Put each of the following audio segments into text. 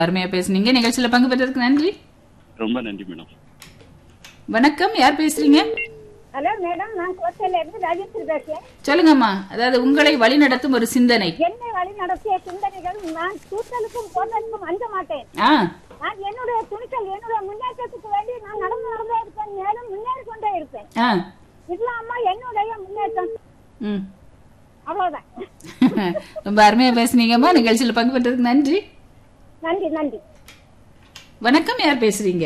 அருமையா பேசுனீங்க நிகழ்ச்சியில பங்கு பெற்றதுக்கு நன்றி ரொம்ப நன்றி மேடம் வணக்கம் யார் பேசுறீங்க ஹலோ மேடம் நான் கோட்டையில இருந்து ராஜேஸ்வரி பேசுறேன் சொல்லுங்கம்மா அதாவது உங்களை வழிநடத்தும் ஒரு சிந்தனை என்னை வழி நடத்திய சிந்தனைகள் நான் கூட்டலுக்கும் போட்டலுக்கும் அஞ்ச மாட்டேன் ஆ நான் என்னுடைய துணிச்சல் என்னுடைய முன்னேற்றத்துக்கு வேண்டி நான் நடந்து நடந்தே இருப்பேன் மேலும் முன்னேறி கொண்டே இருப்பேன் ஆ இல்லாம என்னுடைய முன்னேற்றம் ம் அவ்வளவுதான் ரொம்ப அருமையா பேசுனீங்கம்மா நிகழ்ச்சியில பங்கு பெற்றதுக்கு நன்றி நன்றி நன்றி வணக்கம் யார் பேசுறீங்க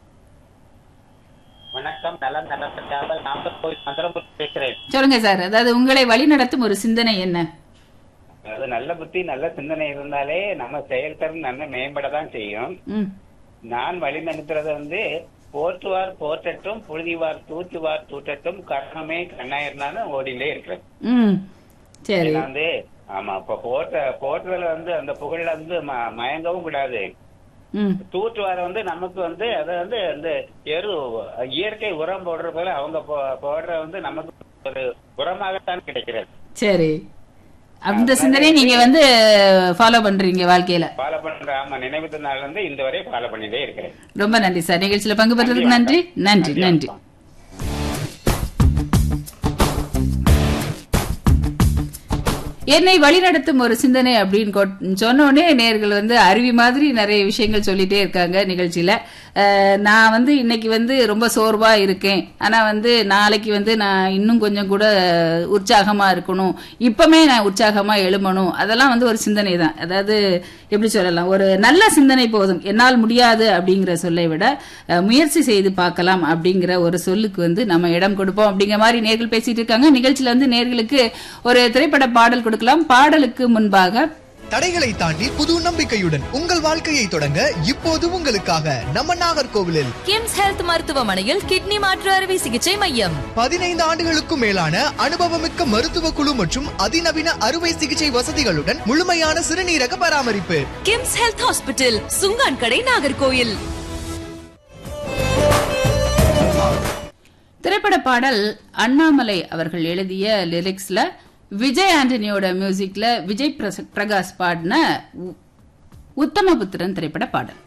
வணக்கம் நலம் நலப்பட்டாமல் நாமக்கல் மந்திரபுரம் பேசுறேன் சொல்லுங்க சார் அதாவது உங்களை வழிநடத்தும் ஒரு சிந்தனை என்ன அது நல்ல புத்தி நல்ல சிந்தனை இருந்தாலே நம்ம செயல்திறன் நல்ல மேம்பட தான் செய்யும் ம் நான் வழி நடத்துறது வந்து போற்றுவார் போற்றட்டும் புழுதிவார் தூற்றுவார் தூற்றட்டும் கர்மமே கண்ணாயிருந்தாலும் ஓடிலே இருக்கிறேன் ம் சரி ஏன்னா வந்து ஆமா இப்ப போற்ற போற்றுதல வந்து அந்த புகழ்ல வந்து ம- மயங்கவும் கூடாது ம் தூற்றுவார வந்து நமக்கு வந்து அதை வந்து அந்த எரு இயற்கை உரம் போடுற போல அவங்க போ- போடுற வந்து நமக்கு ஒரு உரமாகத்தான் கிடைக்கிறது சரி அந்த சிந்தனையை நீங்க வந்து ஃபாலோ பண்றீங்க வாழ்க்கையில ஃபாலோ பண்ற ஆமா நினைவு நாள் வந்து இந்த வரை ஃபாலோ பண்ணிட்டே இருக்கிறேன் ரொம்ப நன்றி சார் நிகழ்ச்சியில பங்கு பெற்றதுக்கு நன்றி நன்றி நன்றி வணக்கம். என்னை வழிநடத்தும் ஒரு சிந்தனை அப்படின்னு கொட்- சொன்ன உடனே நேர்கள் வந்து அருவி மாதிரி நிறைய விஷயங்கள் சொல்லிட்டே இருக்காங்க நிகழ்ச்சியில அஹ், நான் வந்து இன்னைக்கு வந்து ரொம்ப சோர்வா இருக்கேன் ஆனா வந்து நாளைக்கு வந்து நான் இன்னும் கொஞ்சம் கூட உற்சாகமா இருக்கணும் இப்பமே நான் உற்சாகமா எழுமணும் அதெல்லாம் வந்து ஒரு சிந்தனை தான் அதாவது எப்படி சொல்லலாம் ஒரு நல்ல சிந்தனை போதும் என்னால் முடியாது அப்படிங்கிற சொல்லை விட அஹ், முயற்சி செய்து பார்க்கலாம் அப்படிங்கிற ஒரு சொல்லுக்கு வந்து நம்ம இடம் கொடுப்போம் அப்படிங்கிற மாதிரி நேர்கள் பேசிட்டு இருக்காங்க நிகழ்ச்சியில வந்து நேர்களுக்கு ஒரு திரைப்பட பாடல் கொடுக்கலாம் பாடலுக்கு முன்பாக தடைகளை தாண்டி புது நம்பிக்கையுடன் உங்கள் வாழ்க்கையை தொடங்க இப்போது உங்களுக்காக நம்ம நாகர்கோவிலில் கிம்ஸ் ஹெல்த் மருத்துவமனையில் கிட்னி மாற்று அறுவை சிகிச்சை மையம் பதினைந்து ஆண்டுகளுக்கும் மேலான அனுபவமிக்க மருத்துவ குழு மற்றும் அதிநவீன அறுவை சிகிச்சை வசதிகளுடன் முழுமையான சிறுநீரக பராமரிப்பு கிம்ஸ் ஹெல்த் ஹாஸ்பிட்டல் சுங்கான் கடை நாகர்கோயில் திரைப்பட பாடல் அண்ணாமலை அவர்கள் எழுதிய லிரிக்ஸ்ல விஜய் ஆண்டனியோட மியூசிக்ல விஜய் பிரச- பிரகாஷ் பாடின உ- உத்தமபுத்திரன் திரைப்பட பாடல்